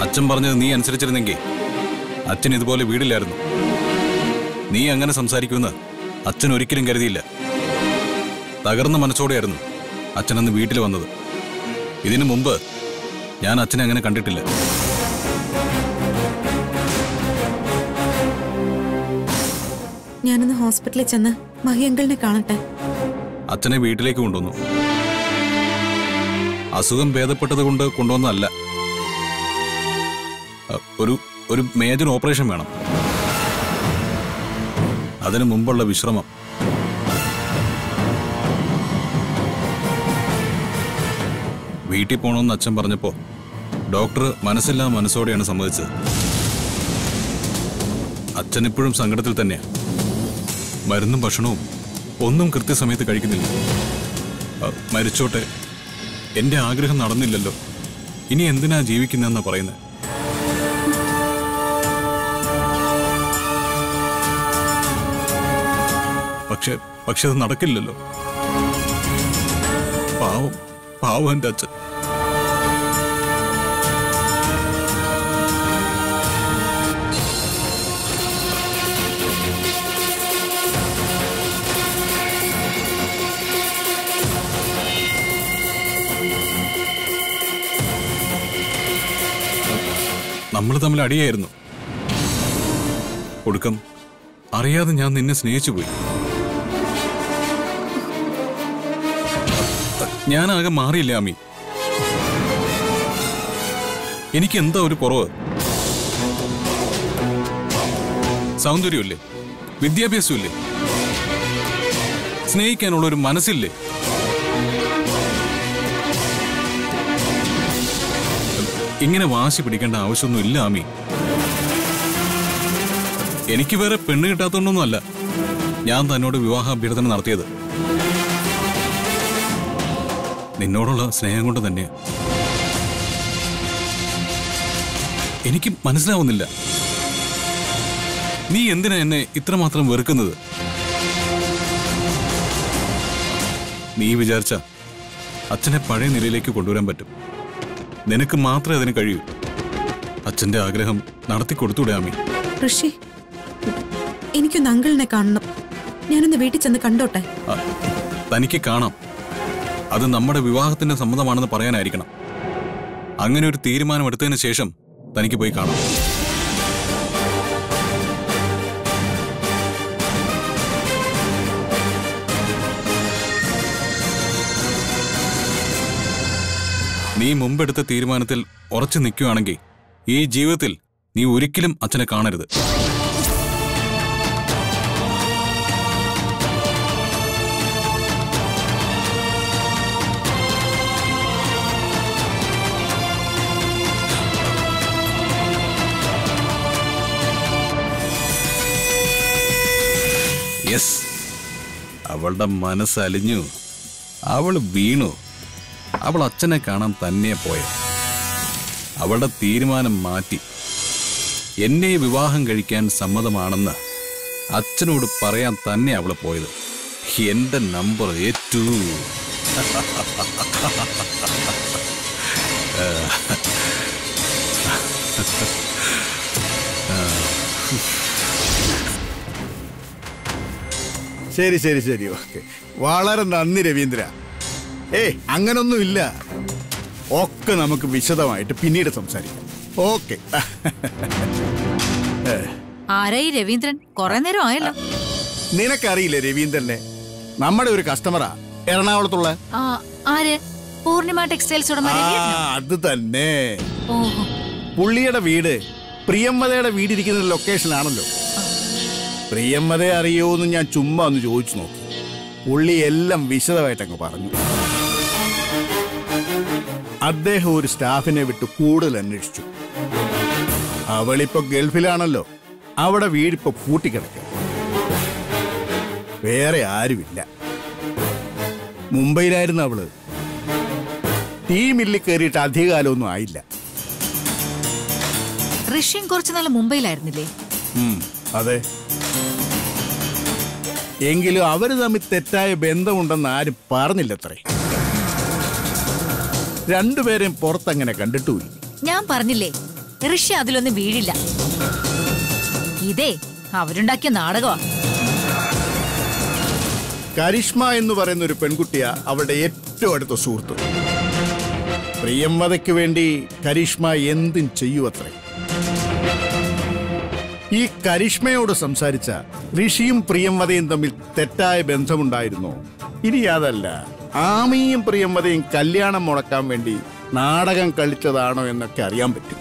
അച്ഛൻ പറഞ്ഞത് നീ അനുസരിച്ചിരുന്നെങ്കിൽ അച്ഛൻ ഇതുപോലെ വീടില്ലായിരുന്നു നീ അങ്ങനെ സംസാരിക്കുമെന്ന് അച്ഛൻ ഒരിക്കലും കരുതിയില്ല തകർന്ന മനസ്സോടെയായിരുന്നു അച്ഛനന്ന് വീട്ടിൽ വന്നത് ഇതിനു മുമ്പ് ഞാൻ അച്ഛനെ അങ്ങനെ കണ്ടിട്ടില്ല ഞാനൊന്ന് ഹോസ്പിറ്റലിൽ ചെന്ന് മഹിയങ്കിളിനെ കാണട്ടെ അച്ഛനെ വീട്ടിലേക്ക് കൊണ്ടുവന്നു അസുഖം ഭേദപ്പെട്ടത് കൊണ്ട് കൊണ്ടുവന്നതല്ല അ, ഒരു ഒരു മേജർ ഓപ്പറേഷൻ വേണം അതിനു മുമ്പുള്ള വിശ്രമം വീട്ടിൽ പോകണമെന്ന് അച്ഛൻ പറഞ്ഞപ്പോ ഡോക്ടർ മനസ്സില്ലാ മനസ്സോടെയാണ് സമ്മതിച്ചത് അച്ഛൻ ഇപ്പോഴും സങ്കടത്തിൽ തന്നെയാ മരുന്നും ഭക്ഷണവും ഒന്നും കൃത്യസമയത്ത് കഴിക്കുന്നില്ല അ, മരിച്ചോട്ടെ എന്റെ ആഗ്രഹം നടന്നില്ലല്ലോ ഇനി എന്തിനാ ജീവിക്കുന്നതെന്നാ പറയുന്നത് പക്ഷെ പക്ഷെ അത് നടക്കില്ലല്ലോ പാവം പാവം എന്റെ അച്ഛൻ നമ്മൾ തമ്മിൽ അടിയായിരുന്നു ഒടുക്കം അറിയാതെ ഞാൻ നിന്നെ സ്നേഹിച്ചു പോയി ഞാനാകെ മാറിയില്ല അമ്മി എനിക്ക് എന്താ ഒരു കുറവ് സൗന്ദര്യമില്ലേ വിദ്യാഭ്യാസമില്ലേ സ്നേഹിക്കാനുള്ള ഒരു മനസ്സില്ലേ ഇങ്ങനെ വാശി പിടിക്കേണ്ട ആവശ്യമൊന്നും ഇല്ല ആമി എനിക്ക് വേറെ പെണ്ണ് കിട്ടാത്തോണ്ടൊന്നുമല്ല ഞാൻ തന്നോട് വിവാഹ അഭ്യർത്ഥന നടത്തിയത് നിന്നോടുള്ള സ്നേഹം കൊണ്ട് തന്നെ എനിക്ക് മനസ്സിലാവുന്നില്ല നീ എന്തിനാ എന്നെ ഇത്രമാത്രം വെറുക്കുന്നത് നീ വിചാരിച്ച അച്ഛനെ പഴയ നിലയിലേക്ക് കൊണ്ടുവരാൻ പറ്റും നിനക്ക് മാത്രമേ അതിന് കഴിയൂ അച്ഛന്റെ ആഗ്രഹം നടത്തി കൊടുത്തൂടെ ആമി ഋഷി എനിക്കൊന്ന് അങ്കിളിനെ കാണണം ഞാനൊന്ന് വീട്ടിൽ ചെന്ന് കണ്ടോട്ടെ ആ, തനിക്ക് കാണാം അത് നമ്മുടെ വിവാഹത്തിന്റെ സമ്മതമാണെന്ന് പറയാനായിരിക്കണം അങ്ങനെ ഒരു തീരുമാനം എടുത്തതിന് ശേഷം തനിക്ക് പോയി കാണാം നീ മുമ്പെടുത്ത തീരുമാനത്തിൽ ഉറച്ചു നിൽക്കുകയാണെങ്കിൽ ഈ ജീവിതത്തിൽ നീ ഒരിക്കലും അച്ഛനെ കാണരുത് യെസ് അവളുടെ മനസ്സലിഞ്ഞു അവൾ വീണു അവൾ അച്ഛനെ കാണാൻ തന്നെ പോയത് അവളുടെ തീരുമാനം മാറ്റി എന്നെ വിവാഹം കഴിക്കാൻ സമ്മതമാണെന്ന് അച്ഛനോട് പറയാൻ തന്നെ അവൾ പോയത് എന്റെ നമ്പർ ഏറ്റു ശരി ശരി ശരി ഓക്കെ വളരെ നന്ദി രവീന്ദ്ര ഏയ് അങ്ങനൊന്നുമില്ല ഒക്കെ നമുക്ക് വിശദമായിട്ട് പിന്നീട് സംസാരിക്കാം ഓക്കെ ആരായി രവീന്ദ്രൻ കൊറേ നേരം ആയല്ലോ നിനക്കറിയില്ലേ രവീന്ദ്രനെ നമ്മുടെ ഒരു കസ്റ്റമറാ എറണാകുളത്തുള്ള ആ ആര് പൂർണിമ ടെക്സ്റ്റൈൽസ് ഉടമ ആ രവിയേട്ടനോ? അത് തന്നെ ഓഹോ പുള്ളിയുടെ വീട് പ്രിയമ്മതയുടെ വീടിരിക്കുന്ന ലൊക്കേഷനാണല്ലോ പ്രിയമ്മതയെ അറിയോന്ന് ഞാൻ ചുമ്മാ ഒന്ന് ചോദിച്ചു നോക്കി പുള്ളി എല്ലാം വിശദമായിട്ടങ്ങ് പറഞ്ഞു അദ്ദേഹം ഒരു സ്റ്റാഫിനെ വിട്ട് കൂടുതൽ അന്വേഷിച്ചു അവളിപ്പോ ഗൾഫിലാണല്ലോ അവിടെ വീടിപ്പോ പൂട്ടിക്കിടക്കുക വേറെ ആരുമില്ല മുംബൈയിലായിരുന്നു അവള് ടീ മില്ലിൽ കയറിയിട്ട് അധികകാലമൊന്നും ആയില്ല ഋഷ്യം കുറച്ചു നാൾ മുംബൈയിലായിരുന്നില്ലേ ഉം, അതെ എങ്കിലും അവര് തമ്മിൽ തെറ്റായ ബന്ധമുണ്ടെന്ന് ആരും പറഞ്ഞില്ലത്രേ രണ്ടുപേരെയും പുറത്തങ്ങനെ കണ്ടിട്ടുമില്ല ഞാൻ പറഞ്ഞില്ലേ ഋഷി അതിലൊന്നും വീഴില്ല ഇതേ അവരുണ്ടാക്കിയ നാടകമാ കരിഷ്മ എന്ന് പറയുന്ന ഒരു പെൺകുട്ടിയാ അവളുടെ ഏറ്റവും അടുത്ത സുഹൃത്ത് പ്രിയംവദയ്ക്ക് വേണ്ടി കരിഷ്മ എന്തും ചെയ്യുവത്രേ ഈ കരിഷ്മയോട് സംസാരിച്ച ഋഷിയും പ്രിയംവദയും തമ്മിൽ തെറ്റായ ബന്ധമുണ്ടായിരുന്നോ ഇനി അതല്ല ആമിയും പ്രിയംവദയും കല്യാണം മുടക്കാൻ വേണ്ടി നാടകം കളിച്ചതാണോ എന്നൊക്കെ അറിയാൻ പറ്റും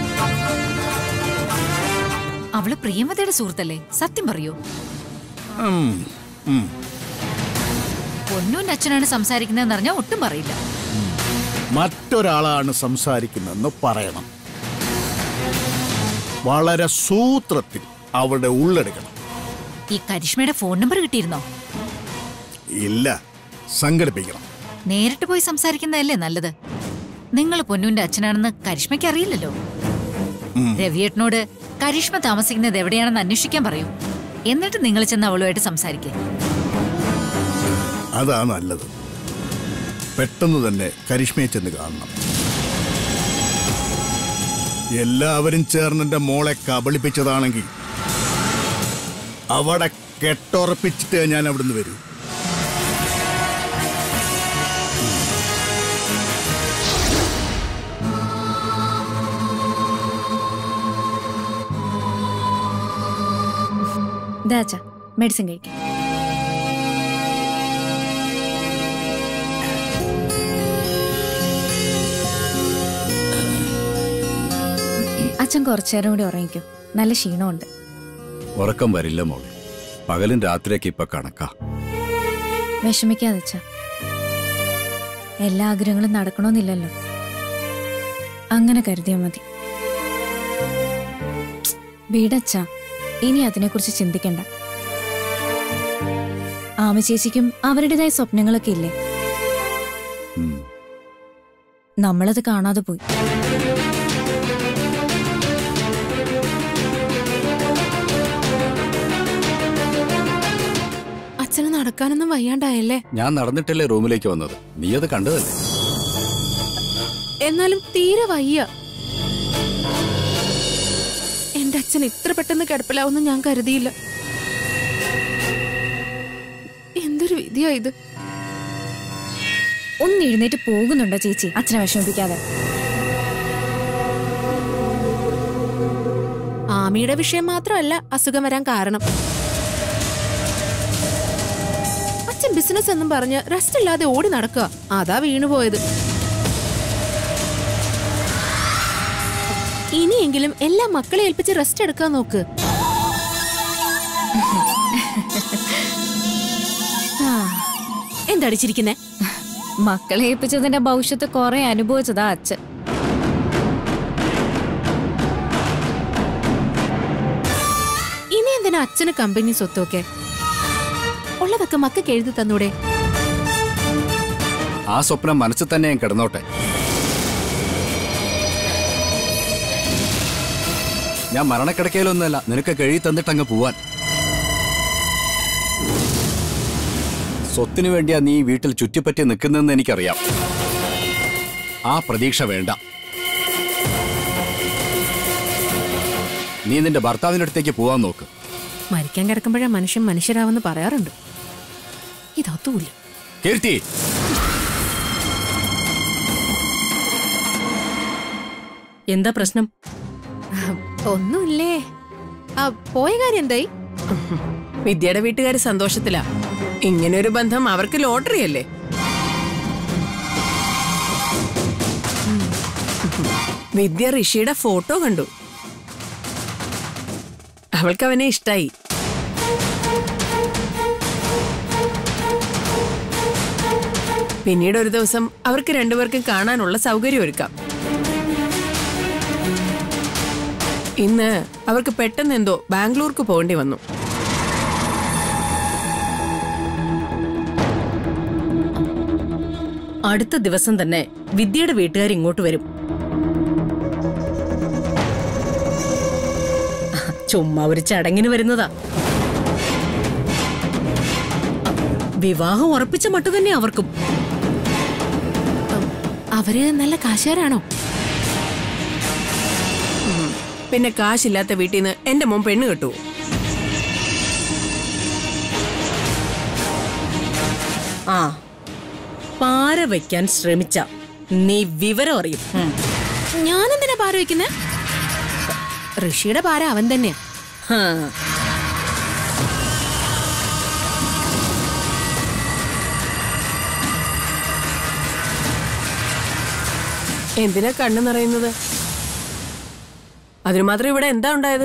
അവള് പ്രിയമതയുടെ സുഹൃത്തല്ലേ സത്യം പറയൂ ഉം, ഉം. പൊന്നൂന്റെ അച്ഛനാണ് സംസാരിക്കുന്നതെന്ന് അറിഞ്ഞാൽ ഒട്ടും പറയില്ല മറ്റൊരാളാണ് സംസാരിക്കുന്നതെന്ന് പറയണം വളരെ സൂത്രത്തിൽ അവളുടെ ഉള്ളെടുക്കണം ഈ കരിഷ്മയുടെ ഫോൺ നമ്പർ കിട്ടിയിരുന്നോ ഇല്ല സംഘടിപ്പിക്കണം നേരിട്ട് പോയി സംസാരിക്കുന്നതല്ലേ നല്ലത് നിങ്ങൾ പൊന്നൂന്റെ അച്ഛനാണെന്ന് കരിഷ്മയ്ക്ക് അറിയില്ലല്ലോ രവിയേട്ടനോട് കരിഷ്മ താമസിക്കുന്നത് എവിടെയാണെന്ന് അന്വേഷിക്കാൻ പറയൂ എന്നിട്ട് നിങ്ങൾ ചെന്ന് അവളുമായിട്ട് സംസാരിക്കേ അതാ നല്ലത് പെട്ടെന്ന് തന്നെ കരിഷ്മയെ ചെന്ന് കാണണം എല്ലാവരും ചേർന്ന് എന്റെ മോളെ കബളിപ്പിച്ചതാണെങ്കിൽ അവിടെ കെട്ടുറപ്പിച്ചിട്ട് ഞാൻ അവിടുന്ന് വരൂ ദാച്ച മെഡിസിൻ കഴിക്കാം അച്ഛൻ കുറച്ചേരം കൂടി ഉറങ്ങിക്കോ നല്ല ക്ഷീണമുണ്ട് ഉറക്കം വരില്ല മോളെ പകലും രാത്രിയൊക്കെ ഇപ്പൊ കണക്കാ വിഷമിക്കാതെ അച്ഛ എല്ലാ ആഗ്രഹങ്ങളും നടക്കണമെന്നില്ലല്ലോ അങ്ങനെ കരുതിയാൽ മതി വീടച്ച ഇനി അതിനെക്കുറിച്ച് ചിന്തിക്കണ്ട ആമ ചേച്ചിക്കും അവരുടേതായ സ്വപ്നങ്ങളൊക്കെ ഇല്ലേ ഉം. നമ്മളത് കാണാതെ പോയി അച്ഛന് നടക്കാനൊന്നും വയ്യാണ്ടായല്ലേ ഞാൻ നടന്നിട്ടല്ലേ റൂമിലേക്ക് വന്നത് നീ അത് കണ്ടതല്ലേ എന്നാലും തീരെ വയ്യ എന്റെ അച്ഛൻ ഇത്ര പെട്ടെന്ന് കിടപ്പിലാവുന്ന ഞാൻ കരുതിയില്ല എന്തൊരു വിധിയാ ഇത് ഒന്ന് എഴുന്നേറ്റ് പോകുന്നുണ്ടോ ചേച്ചി അച്ഛനെ വിഷമിപ്പിക്കാതെ ആമിയുടെ വിഷയം മാത്രമല്ല അസുഖം വരാൻ കാരണം അച്ഛൻ ബിസിനസ് എന്നും പറഞ്ഞ് റെസ്റ്റ് ഇല്ലാതെ ഓടി നടക്കുക അതാ വീണുപോയത് ഇനിയെങ്കിലും എല്ലാ മക്കളെ ഏൽപ്പിച്ച് റെസ്റ്റ് എടുക്കാൻ നോക്ക് ആ, എന്തടിച്ചിരിക്കുന്നേ മക്കളെ ഏൽപ്പിച്ചതിന്റെ ഭവിഷ്യത്ത് കുറെ അനുഭവിച്ചതാ അച്ഛൻ ഇനി എന്തിനാ അച്ഛന് കമ്പനി സ്വത്തൊക്കെ ഉള്ളതൊക്കെ മക്കൾക്ക് എഴുതി തന്നൂടെ ആ സ്വപ്നം മനസ്സിൽ തന്നെ ഞാൻ കിടന്നോട്ടെ ഞാൻ മരണക്കിടക്കയിലൊന്നുമല്ല നിനക്ക് കഴുകി തന്നിട്ട് അങ്ങ് പോവാൻ സ്വത്തിനു വേണ്ടിയാ നീ ഈ വീട്ടിൽ ചുറ്റിപ്പറ്റി നിൽക്കുന്നതെന്ന് എനിക്കറിയാം ആ പ്രതീക്ഷ വേണ്ട നീ നിന്റെ ഭർത്താവിന്റെ അടുത്തേക്ക് പോവാൻ നോക്ക് മരിക്കാൻ കിടക്കുമ്പോഴാ മനുഷ്യൻ മനുഷ്യരാവെന്ന് പറയാറുണ്ട് ഇതൊത്തുമില്ല കീർത്തി എന്താ പ്രശ്നം ഒന്നുമില്ലേ ആ പോയ കാര്യം എന്തായി വിദ്യയുടെ വീട്ടുകാര് സന്തോഷത്തിലാ ഇങ്ങനൊരു ബന്ധം അവർക്ക് ലോട്ടറി അല്ലേ വിദ്യ ഋഷിയുടെ ഫോട്ടോ കണ്ടു അവൾക്ക് അവനെ ഇഷ്ടായി പിന്നീട് ഒരു ദിവസം അവർക്ക് രണ്ടുപേർക്കും കാണാനുള്ള സൗകര്യം ഒരുക്കാം ഇന്ന് അവർക്ക് പെട്ടെന്ന് എന്തോ ബാംഗ്ലൂർക്ക് പോകേണ്ടി വന്നു അടുത്ത ദിവസം തന്നെ വിദ്യയുടെ വീട്ടുകാർ ഇങ്ങോട്ട് വരും ചുമ്മാ ഒരു ചടങ്ങിന് വരുന്നതാ വിവാഹം ഉറപ്പിച്ച മട്ടു തന്നെ അവർക്കും അവര് നല്ല കാശുകാരാണോ പിന്നെ കാശില്ലാത്ത വീട്ടിൽ നിന്ന് എന്റെ മോൻ പെണ്ണ് കെട്ടുവോ ആ പാര വയ്ക്കാൻ ശ്രമിച്ച നീ വിവരം അറിയും ഉം. ഞാനെന്തിനാ പാര വെക്കുന്നേ ഋഷിയുടെ പാര അവൻ തന്നെയാ ഹാ. എന്തിനാ കണ്ണു നിറയുന്നത് അതിന് മാത്രം ഇവിടെ എന്താ ഉണ്ടായത്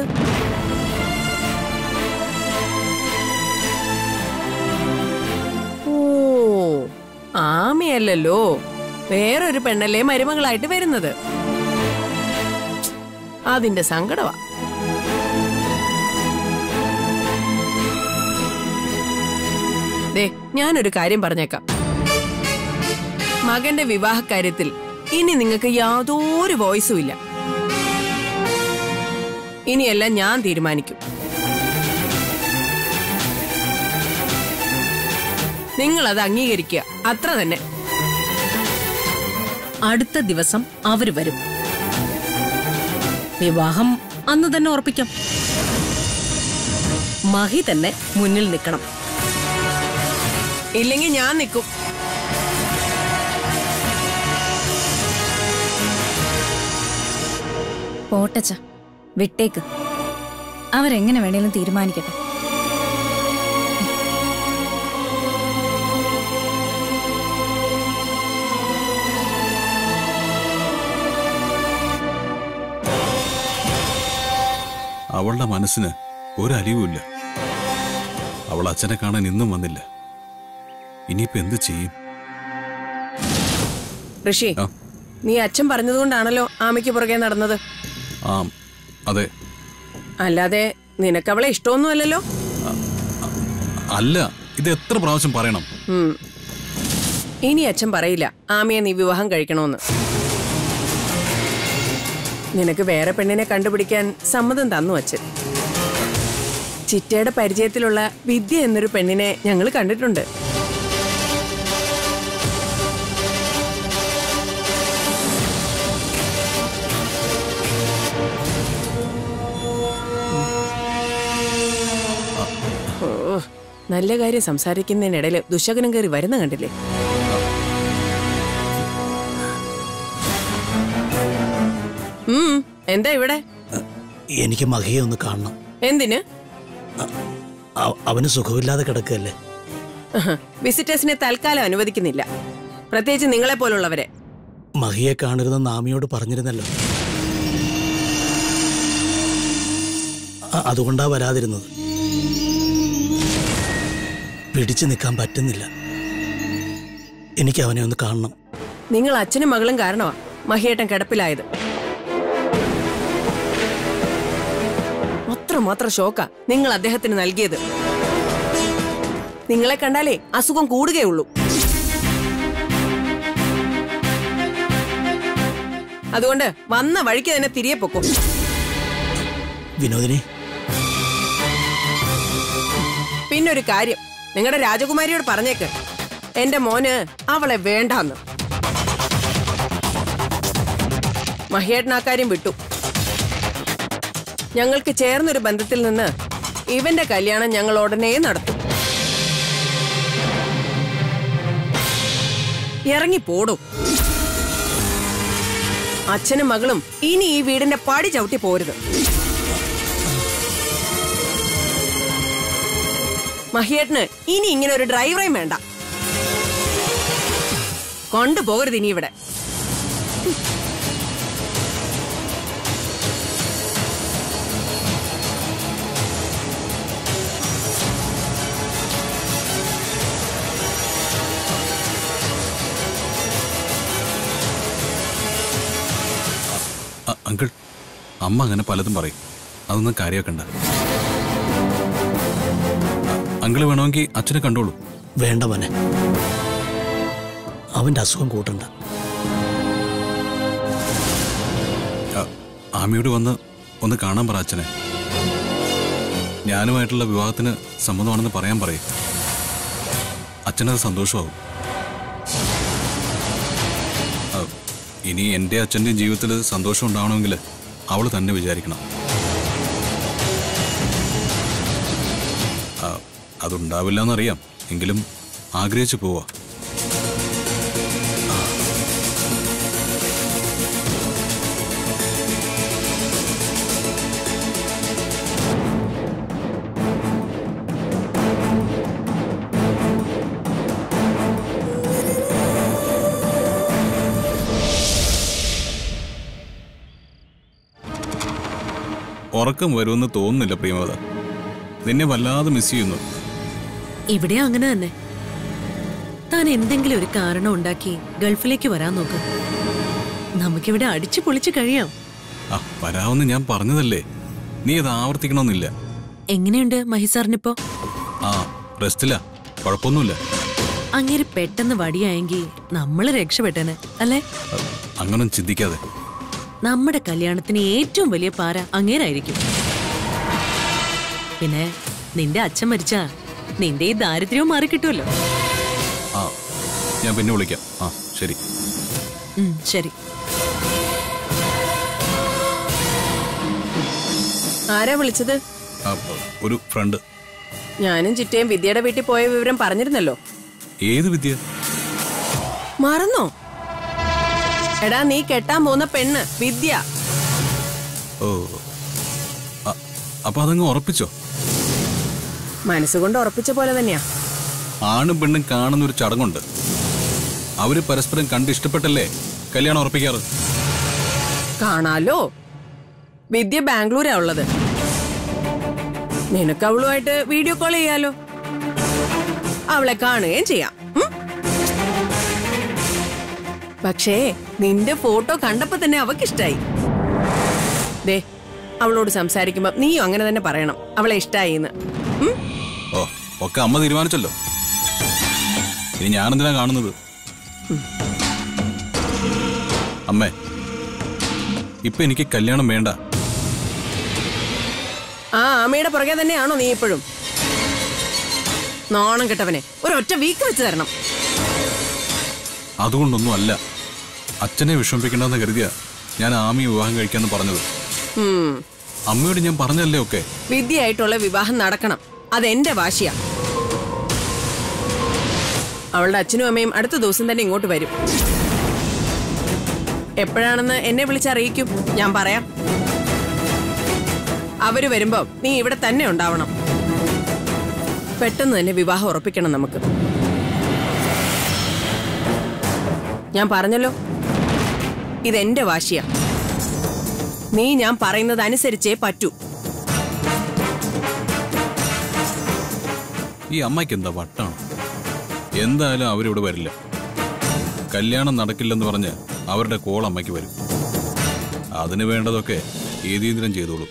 ഓ ആമയല്ലല്ലോ വേറൊരു പെണ്ണല്ലേ മരുമകളായിട്ട് വരുന്നത് അതിന്റെ സങ്കടമാ ദേ ഞാനൊരു കാര്യം പറഞ്ഞേക്കാം മകന്റെ വിവാഹക്കാര്യത്തിൽ ഇനി നിങ്ങൾക്ക് യാതൊരു വോയിസും ഇല്ല ഇനിയെല്ലാം ഞാൻ തീരുമാനിക്കും നിങ്ങൾ അത് അംഗീകരിക്കുക അത്ര തന്നെ അടുത്ത ദിവസം അവര് വരും വിവാഹം അന്ന് തന്നെ ഉറപ്പിക്കാം മഹി തന്നെ മുന്നിൽ നിൽക്കണം ഇല്ലെങ്കിൽ ഞാൻ നിൽക്കും പോട്ടച്ച വിട്ടേക്ക് അവരെങ്ങനെ വേണേലും തീരുമാനിക്കട്ടെ അവളുടെ മനസ്സിന് ഒരലിവുമില്ല അവൾ അച്ഛനെ കാണാൻ ഇന്നും വന്നില്ല ഇനിയിപ്പോ എന്ത് ചെയ്യും ഋഷി ആ. നീ അച്ഛൻ പറഞ്ഞതുകൊണ്ടാണല്ലോ ആമയ്ക്ക് പുറകെ നടന്നത് ആ അതെ അല്ലാതെ നിനക്ക് അവളെ ഇഷ്ടമൊന്നുമല്ലല്ലോ അല്ല ഇത് എത്ര പ്രാവശ്യം പറയണം ഉം. ഇനി അച്ഛൻ പറയില്ല ആമയെ നീ വിവാഹം കഴിക്കണമെന്ന് നിനക്ക് വേറെ പെണ്ണിനെ കണ്ടുപിടിക്കാൻ സമ്മതം തന്നു അച്ഛൻ ചിറ്റയുടെ പരിചയത്തിലുള്ള വിദ്യ എന്നൊരു പെണ്ണിനെ ഞങ്ങൾ കണ്ടിട്ടുണ്ട് ഓ നല്ല കാര്യം സംസാരിക്കുന്നതിനിടയിൽ ദുശകനം കയറി വരുന്ന കണ്ടില്ലേ ഉം എന്താ ഇവിടെ എനിക്ക് മഹിയെ ഒന്ന് കാണണം എന്തിന് അ- അവന് സുഖമില്ലാതെ കിടക്കുകയല്ലേ വിസിറ്റേഴ്സിനെ തൽക്കാലം അനുവദിക്കുന്നില്ല പ്രത്യേകിച്ച് നിങ്ങളെ പോലുള്ളവരെ മഹിയെ കാണരുതെന്ന് ആമിയോട് പറഞ്ഞിരുന്നല്ലോ അ- അതുകൊണ്ടാ വരാതിരുന്നത് പിടിച്ചു നിൽക്കാൻ പറ്റുന്നില്ല എനിക്ക് അവനെ ഒന്ന് കാണണം നിങ്ങൾ അച്ഛനും മകളും കാരണമാ മഹിയേട്ടൻ കിടപ്പിലായത് അത്രമാത്രം ഷോക്കാ നിങ്ങൾ അദ്ദേഹത്തിന് നൽകിയത് നിങ്ങളെ കണ്ടാലേ അസുഖം കൂടുകയുള്ളൂ അതുകൊണ്ട് വന്ന വഴിക്ക് തന്നെ തിരികെ പൊക്കും വിനോദിനി പിന്നൊരു കാര്യം നിങ്ങളുടെ രാജകുമാരിയോട് പറഞ്ഞേക്ക് എന്റെ മോന് അവളെ വേണ്ടാന്ന് മഹിയേട്ടൻ ആ കാര്യം വിട്ടു ഞങ്ങൾക്ക് ചേർന്നൊരു ബന്ധത്തിൽ നിന്ന് ഇവന്റെ കല്യാണം ഞങ്ങൾ ഉടനെ നടത്തും ഇറങ്ങി പോടും അച്ഛനും മകളും ഇനി ഈ വീടിന്റെ പടി ചവിട്ടി പോരുത് മഹിയേട്ടന് ഇനി ഇങ്ങനെ ഒരു ഡ്രൈവറേയും വേണ്ട കൊണ്ടുപോകരുത് ഇനി ഇവിടെ അ- അങ്കിൾ അമ്മ അങ്ങനെ പലതും പറയും അതൊന്നും കാര്യമാക്കണ്ട അ- അങ്കിള് വേണമെങ്കിൽ അച്ഛനെ കണ്ടോളൂ വേണ്ട മോനെ അവന്റെ അസുഖം കൂട്ടണ്ട അ- ആമിയോട് വന്ന് ഒന്ന് കാണാൻ പറ അച്ഛനെ ഞാനുമായിട്ടുള്ള വിവാഹത്തിന് സമ്മതമാണെന്ന് പറയാൻ പറയും അച്ഛനത് സന്തോഷമാവും അ, ഇനി എൻ്റെ അച്ഛൻ്റെയും ജീവിതത്തിൽ സന്തോഷം ഉണ്ടാവണമെങ്കിൽ അവൾ തന്നെ വിചാരിക്കണം ആ, അതുണ്ടാവില്ല എന്നറിയാം എങ്കിലും ആഗ്രഹിച്ചു പോവാ ഉറക്കം വരുമെന്ന് തോന്നുന്നില്ല പ്രിയമത നിന്നെ വല്ലാതെ മിസ് ചെയ്യുന്നു ഇവിടെ അങ്ങനെ തന്നെ താൻ എന്തെങ്കിലും ഒരു കാരണം ഉണ്ടാക്കി ഗൾഫിലേക്ക് വരാൻ നോക്ക് നമുക്കിവിടെ അടിച്ചു പൊളിച്ചു കഴിയാം ആ വരാമെന്ന് ഞാൻ പറഞ്ഞതല്ലേ നീ അത് ആവർത്തിക്കണമെന്നില്ല എങ്ങനെയുണ്ട് മഹിസാറിനിപ്പോ ആ റെസ്റ്റില്ല കുഴപ്പമൊന്നുമില്ല അങ്ങേര് പെട്ടെന്ന് വടിയായെങ്കിൽ നമ്മള് രക്ഷപ്പെട്ടനെ അല്ലേ അ, അങ്ങനൊന്നും ചിന്തിക്കാതെ നമ്മുടെ കല്യാണത്തിന് ഏറ്റവും വലിയ പാര അങ്ങേരായിരിക്കും പിന്നെ നിന്റെ അച്ഛൻ മരിച്ചാ നിന്റെ ഈ ദാരിദ്ര്യവും മാറിക്കിട്ടുമല്ലോ ആ ഞാൻ പിന്നെ വിളിക്കാം ആ ശരി ഉം, ശരി ആരാ വിളിച്ചത് ആ, ഒരു ഫ്രണ്ട് ഞാനും ചിറ്റയും വിദ്യയുടെ വീട്ടിൽ പോയ വിവരം പറഞ്ഞിരുന്നല്ലോ ഏത് വിദ്യ മറന്നോ എടാ നീ കെട്ടാൻ പോകുന്ന പെണ്ണ് വിദ്യ ഓ അ- അപ്പൊ അതങ്ങ് ഉറപ്പിച്ചോ മനസ്സുകൊണ്ട് ഉറപ്പിച്ച പോലെ തന്നെയാ ആണും പെണ്ണും കാണുന്ന ഒരു ചടങ്ങുണ്ട് അവര് പരസ്പരം കണ്ട് ഇഷ്ടപ്പെട്ടല്ലേ കല്യാണം ഉറപ്പിക്കാറ് കാണാലോ വിദ്യ ബാംഗ്ലൂരാ ഉള്ളത് നിനക്ക് അവളുമായിട്ട് വീഡിയോ കോൾ ചെയ്യാലോ അവളെ കാണുകയും ചെയ്യാം ഉം? പക്ഷേ നിന്റെ ഫോട്ടോ കണ്ടപ്പോ തന്നെ അവക്കിഷ്ടായി ദേ അവളോട് സംസാരിക്കുമ്പോ നീയും അങ്ങനെ തന്നെ പറയണം അവളെ ഇഷ്ടായി എന്ന് ഉം? ഓ ഒക്കെ അമ്മ തീരുമാനിച്ചല്ലോ ഇനി ഞാനെന്തിനാ കാണുന്നത് അമ്മേ ഇപ്പൊ എനിക്ക് കല്യാണം വേണ്ട ആ അമ്മയുടെ പുറകെ തന്നെയാണോ നീ ഇപ്പോഴും നാണം കെട്ടവനെ ഒരൊറ്റ വീക്ക് വെച്ച് തരണം അതുകൊണ്ടൊന്നും അല്ല അച്ഛനെ വിഷമിപ്പിക്കണ്ടെന്ന് കരുതിയ ഞാൻ ആമി വിവാഹം കഴിക്കാന്ന് പറഞ്ഞത് ഉം അമ്മയോട് ഞാൻ പറഞ്ഞല്ലേ ഒക്കെ വിദ്യയായിട്ടുള്ള വിവാഹം നടക്കണം അതെന്റെ വാശിയാ അവളുടെ അച്ഛനും അമ്മയും അടുത്ത ദിവസം തന്നെ ഇങ്ങോട്ട് വരും എപ്പോഴാണെന്ന് എന്നെ വിളിച്ചറിയിക്കും ഞാൻ പറയാം അവര് വരുമ്പോ നീ ഇവിടെ തന്നെ ഉണ്ടാവണം പെട്ടെന്ന് തന്നെ വിവാഹം ഉറപ്പിക്കണം നമുക്ക് ഞാൻ പറഞ്ഞല്ലോ ഇതെന്റെ വാശിയാ നീ ഞാൻ പറയുന്നത് അനുസരിച്ചേ പറ്റൂ ഈ അമ്മയ്ക്ക് എന്താ വട്ടാണ് എന്തായാലും അവരിവിടെ വരില്ല കല്യാണം നടക്കില്ലെന്ന് പറഞ്ഞ് അവരുടെ കോൾ അമ്മയ്ക്ക് വരും അതിന് വേണ്ടതൊക്കെ ഏതീന്ദ്രൻ ചെയ്തോളൂ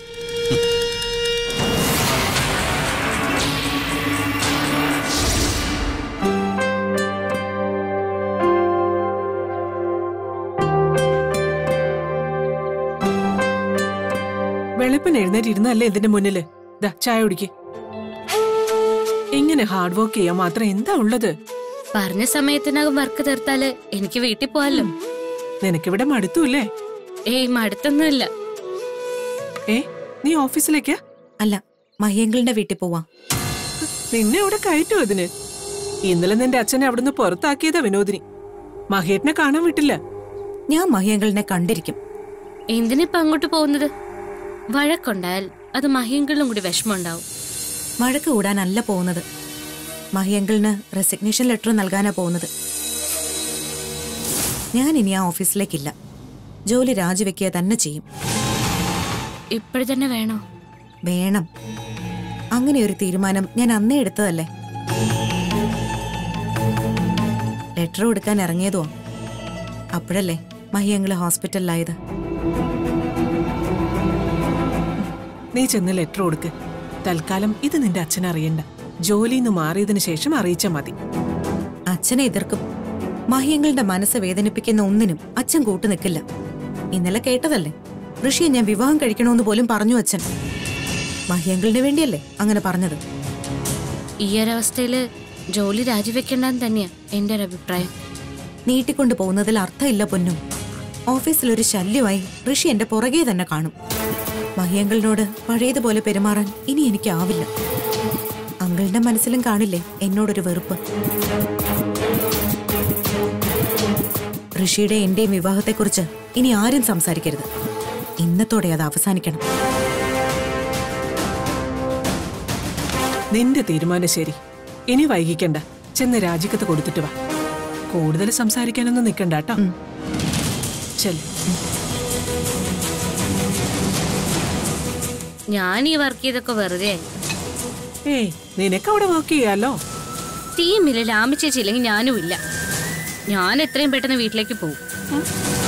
വെളുപ്പിന് എഴുന്നേറ്റിരുന്നല്ലേ ഇതിന്റെ മുന്നില് ദാ ചായ കുടിക്ക് ഇങ്ങനെ ഹാർഡ് വർക്ക് ചെയ്യാൻ മാത്രം എന്താ ഉള്ളത് പറഞ്ഞ സമയത്തിനകം വർക്ക് തീർത്താല് എനിക്ക് വീട്ടിൽ പോവാലോ നിനക്കിവിടെ മടുത്തൂല്ലേ ഏയ് മടുത്തൊന്നുമില്ല ഏ നീ ഓഫീസിലേക്കാ അല്ല മഹിയങ്കിളിന്റെ വീട്ടിൽ പോവാം നിന്നെ ഇവിടെ കയറ്റു അതിന് ഇന്നലെ നിന്റെ അച്ഛനെ അവിടുന്ന് പുറത്താക്കിയതാ വിനോദിനി മഹേട്ടിനെ കാണാൻ വിട്ടില്ല ഞാൻ മഹിയങ്കിളിനെ കണ്ടിരിക്കും എന്തിനിപ്പ അങ്ങോട്ട് പോകുന്നത് വഴക്കുണ്ടായാൽ അത് മഹിയങ്കളിലും കൂടി വിഷമമുണ്ടാവും മഴക്ക് കൂടാനല്ല പോകുന്നത് മഹിയങ്കിളിന് റെസിഗ്നേഷൻ ലെറ്റർ നൽകാനാ പോകുന്നത് ഞാൻ ഇനി ആ ഓഫീസിലേക്കില്ല ജോലി രാജിവെക്കുക തന്നെ ചെയ്യും ഇപ്പോഴ് തന്നെ വേണോ വേണം അങ്ങനെ ഒരു തീരുമാനം ഞാൻ അന്നേ എടുത്തതല്ലേ ലെറ്റർ കൊടുക്കാൻ ഇറങ്ങിയതോ അപ്പോഴല്ലേ മഹിയങ്കിള് ഹോസ്പിറ്റലിലായത് നീ ചെന്ന് ലെറ്റർ കൊടുക്ക് തൽക്കാലം ഇത് നിന്റെ അച്ഛൻ അറിയണ്ട ജോലിന്ന് മാറിയതിനു ശേഷം അറിയിച്ചാ മതി അച്ഛനെ എതിർക്കും മഹിയങ്ങളുടെ മനസ്സ് വേദനിപ്പിക്കുന്ന ഒന്നിനും അച്ഛൻ കൂട്ടു നിൽക്കില്ല ഇന്നലെ കേട്ടതല്ലേ ഋഷിയെ ഞാൻ വിവാഹം കഴിക്കണമെന്ന് പോലും പറഞ്ഞു അച്ഛൻ മഹിയങ്കിളിന് വേണ്ടിയല്ലേ അങ്ങനെ പറഞ്ഞത് ഈ ഒരവസ്ഥയില് ജോലി രാജിവെക്കണ്ടെന്ന് തന്നെയാ എന്റെ ഒരു അഭിപ്രായം നീട്ടിക്കൊണ്ടു പോകുന്നതിൽ അർത്ഥമില്ല പൊന്നും ഓഫീസിൽ ഒരു ശല്യമായി ഋഷി എന്റെ പുറകെ തന്നെ കാണും മഹിയങ്കളിനോട് പഴയതുപോലെ പെരുമാറാൻ ഇനി എനിക്കാവില്ല അങ്കിളുടെ മനസ്സിലും കാണില്ലേ എന്നോടൊരു വെറുപ്പ് ഋഷിയുടെ എന്റെയും വിവാഹത്തെക്കുറിച്ച് ഇനി ആരും സംസാരിക്കരുത് ഇന്നത്തോടെ അത് അവസാനിക്കണം നിന്റെ തീരുമാനം ശരി ഇനി വൈകിക്കണ്ട ചെന്ന് രാജിക്കത്ത് കൊടുത്തിട്ട് വാ കൂടുതൽ സംസാരിക്കാനൊന്നും നിൽക്കണ്ട കേട്ടോ ചെല്ല് ഞാൻ ഈ വർക്ക് ചെയ്തൊക്കെ വെറുതെ ആയി ഏയ് നിനക്ക് അവിടെ വർക്ക് ചെയ്യാലോ ടീമിൽ ലാമിച്ചേച്ചില്ലെങ്കിൽ ഞാനും ഇല്ല ഞാൻ എത്രയും പെട്ടെന്ന് വീട്ടിലേക്ക് പോകും